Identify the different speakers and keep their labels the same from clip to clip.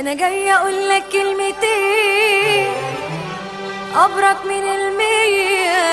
Speaker 1: انا جاي اقول لك كلمتين ابرك من المية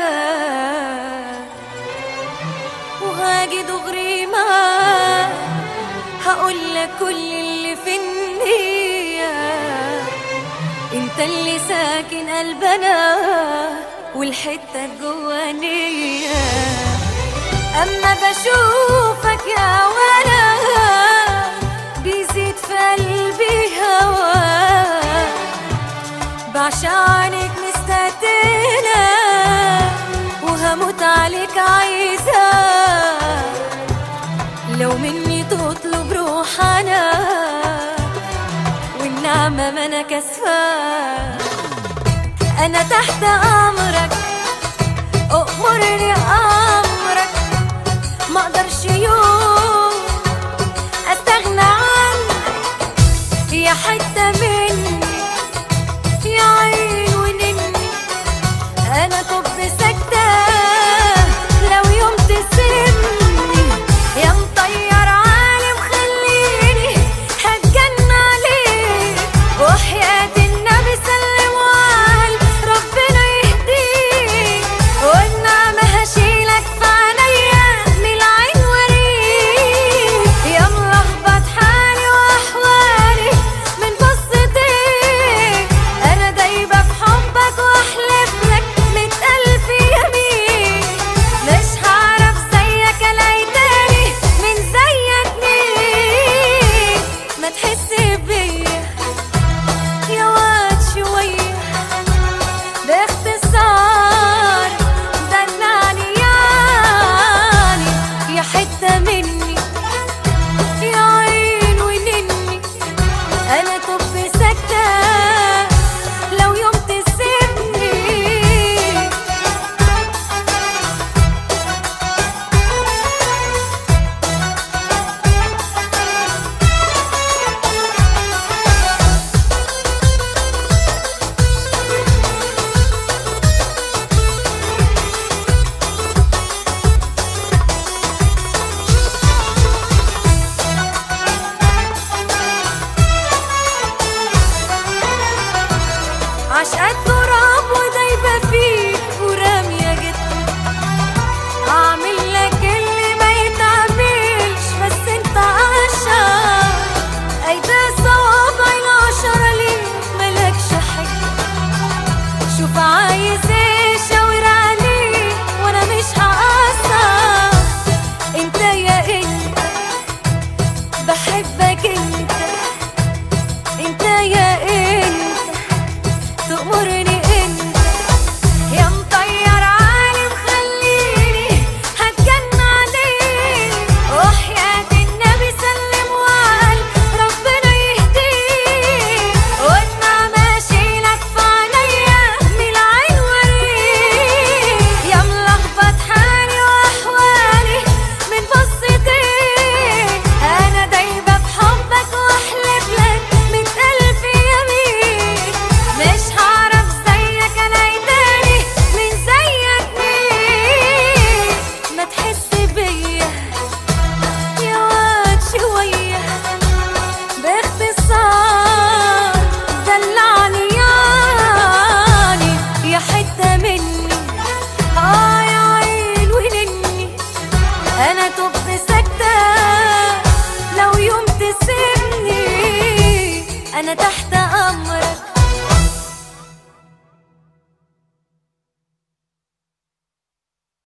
Speaker 1: وهاجي دغري ما هقول لك كل اللي في النية انت اللي ساكن قلبنا والحتة الجوانية اما بشوفك يا ولا بيزيد في قلبي هواك بعشانك مستقتلة وهموت عليك عايزة لو مني تطلب روح أنا والنعمة ما أنا كسفة أنا تحت أمرك أؤمرني أمرك ما أقدرش يوم أستغنى عنك يا حتة مني يا عين ونني انا طب ساكتة لو يوم تسيبني يا مطير عالم خليني هتجن عليك وحياة النبي سلم وعال ربنا يهديك والنعمة هشيلك في عينيا من العين وريك يا ملخبط حالي واحوالي من بصتك انا دايبة في حبك واحلف لك مية الف يمين مش هعرف زيك الاقي تاني من زيك مين ما تحس بيا يا واد شوية باختصار دلعني يعني يا حتة مني يا عين ونني انا طب ساكتة لو يوم تسيبني عشقات